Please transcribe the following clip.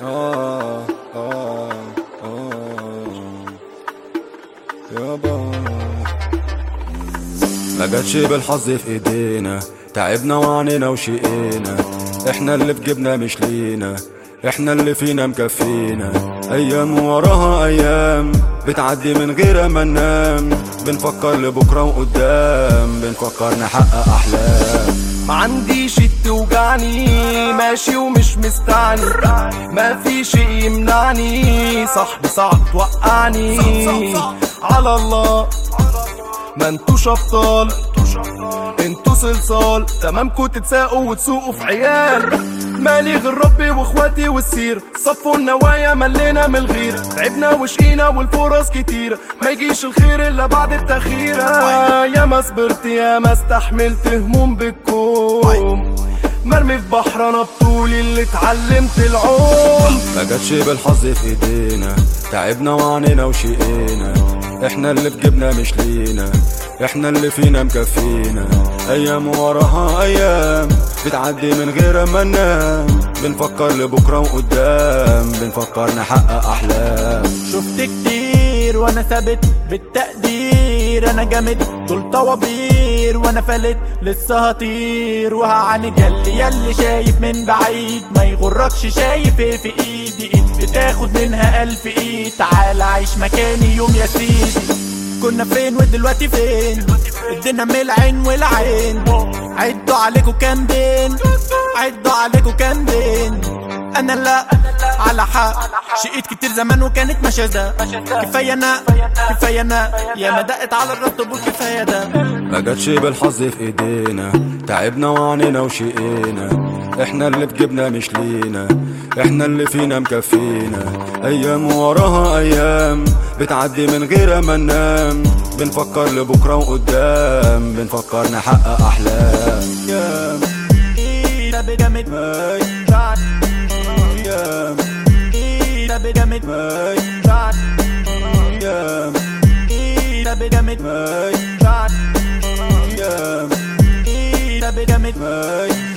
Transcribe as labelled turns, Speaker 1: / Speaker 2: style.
Speaker 1: آه آه آه يابا ما جاتش بالحظ في ايدينا تعبنا وعنينا وشقينا احنا اللي في جيبنا مش لينا احنا اللي فينا مكفينا ايام وراها ايام بتعدي من غير ما ننام بنفكر لبكره وقدام بنفكر نحقق احلام
Speaker 2: ما عنديش توجعني ماشي ومش مستعني ما في شيء يمنعني صاحبي صعب توقعني على الله ما انتوش ابطال انتوا صلصال تمامكوا تتساقوا وتسوقوا في عيال مالي غير ربي واخواتي والسير صفوا النوايا ملينا من الغير تعبنا وشقينا والفرص كتير ما يجيش الخير الا بعد التخيرة يا ما صبرت يا ما استحملت هموم بالكوم مرمي في بحر انا بطولي اللي اتعلمت العوم
Speaker 1: ما جاتش بالحظ في ايدينا تعبنا وعنينا وشقينا احنا اللي في جيبنا مش لينا احنا اللي فينا مكفينا ايام وراها ايام بتعدي من غير ما ننام بنفكر لبكره وقدام بنفكر نحقق احلام
Speaker 3: شفت كتير وانا ثابت بالتقدير انا جامد دول طوابير وانا فلت لسه هطير وهعاند ياللي ياللي شايف من بعيد ما يغركش شايف ايه في ايدي ايد بتاخد منها الف ايد تعال عيش مكاني يوم يا سيدي كنا فين ودلوقتي فين ادينا من العين والعين عدوا عليكوا كام دين عدوا عليكوا كام دين انا لا على حق شقيت كتير زمان وكانت مشاذة كفاية انا كفاية انا يا ما دقت على الرد طب كفاية ده
Speaker 1: ما جاتش بالحظ في ايدينا تعبنا وعنينا وشقينا احنا اللي في جيبنا مش لينا احنا اللي فينا مكفينا ايام وراها ايام بتعدي من غير ما ننام بنفكر لبكره وقدام بنفكر نحقق احلام يا
Speaker 3: ده بجامد
Speaker 1: ماي يا
Speaker 3: ده بجامد
Speaker 1: ماي يا
Speaker 3: ده بجامد
Speaker 1: ماي يا
Speaker 3: ده بجامد
Speaker 1: ماي